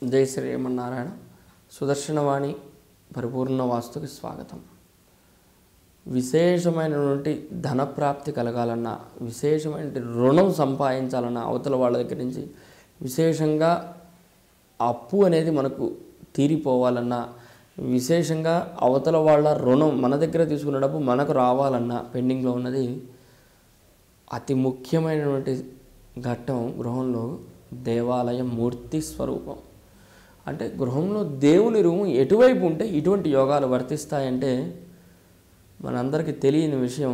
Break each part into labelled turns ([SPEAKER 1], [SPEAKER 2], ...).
[SPEAKER 1] జై శ్రీమన్నారాయణ సుదర్శనవాణి పరిపూర్ణ వాస్తుకి స్వాగతం విశేషమైనటువంటి ధనప్రాప్తి కలగాలన్నా విశేషమైన రుణం సంపాదించాలన్నా అవతల వాళ్ళ దగ్గర నుంచి విశేషంగా అప్పు అనేది మనకు తీరిపోవాలన్నా విశేషంగా అవతల వాళ్ళ రుణం మన దగ్గర తీసుకున్న డబ్బు మనకు రావాలన్నా పెండింగ్లో ఉన్నది అతి ముఖ్యమైనటువంటి ఘట్టం గృహంలో దేవాలయం మూర్తి స్వరూపం అంటే గృహంలో దేవుని రూము ఎటువైపు ఉంటే ఇటువంటి యోగాలు వర్తిస్తాయంటే మనందరికీ తెలియని విషయం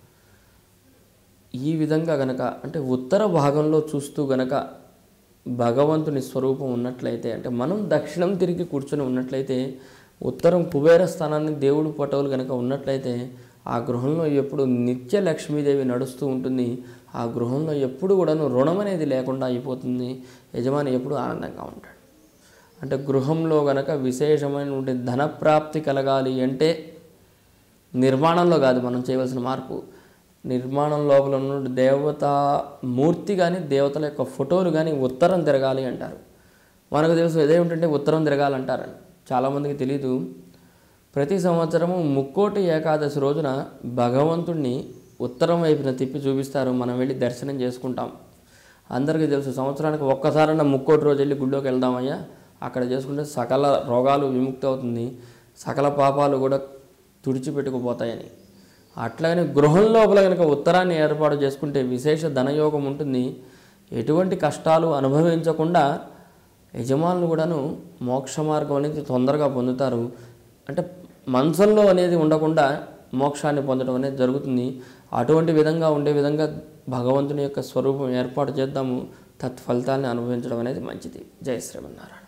[SPEAKER 1] ఈ విధంగా గనక అంటే ఉత్తర భాగంలో చూస్తూ గనక భగవంతుని స్వరూపం ఉన్నట్లయితే అంటే మనం దక్షిణం తిరిగి కూర్చొని ఉన్నట్లయితే ఉత్తరం కుబేర స్థానాన్ని దేవుడు ఫోటోలు కనుక ఉన్నట్లయితే ఆ గృహంలో ఎప్పుడు నిత్య లక్ష్మీదేవి నడుస్తూ ఉంటుంది ఆ గృహంలో ఎప్పుడు కూడాను రుణం అనేది లేకుండా అయిపోతుంది యజమాని ఎప్పుడు ఆనందంగా ఉంటాడు అంటే గృహంలో గనక విశేషమైనటువంటి ధనప్రాప్తి కలగాలి అంటే నిర్మాణంలో కాదు మనం చేయవలసిన మార్పు నిర్మాణం లోపల ఉన్న దేవత మూర్తి కానీ దేవతల యొక్క ఫోటోలు కానీ ఉత్తరం తిరగాలి అంటారు మనకు తెలుసు ఇదేమిటంటే ఉత్తరం తిరగాలంటారని చాలామందికి తెలీదు ప్రతి సంవత్సరము ముక్కోటి ఏకాదశి రోజున భగవంతుణ్ణి ఉత్తరం వైపున తిప్పి చూపిస్తారు మనం వెళ్ళి దర్శనం చేసుకుంటాం అందరికీ తెలుసు సంవత్సరానికి ఒక్కసారన్నా ముక్కోటి రోజు వెళ్ళి గుళ్ళోకి వెళ్దామయ్యా అక్కడ చేసుకుంటే సకల రోగాలు విముక్తి అవుతుంది సకల పాపాలు కూడా తుడిచిపెట్టుకుపోతాయని అట్లాగనే గృహం లోపల కనుక ఉత్తరాన్ని ఏర్పాటు చేసుకుంటే విశేష ధనయోగం ఉంటుంది ఎటువంటి కష్టాలు అనుభవించకుండా యజమానులు కూడాను మోక్ష మార్గం అనేది తొందరగా పొందుతారు అంటే మంచంలో అనేది ఉండకుండా మోక్షాన్ని పొందడం అనేది జరుగుతుంది అటువంటి విధంగా ఉండే విధంగా భగవంతుని యొక్క స్వరూపం ఏర్పాటు చేద్దాము తత్ఫలితాన్ని అనుభవించడం అనేది మంచిది జయ శ్రీమన్నారాయణ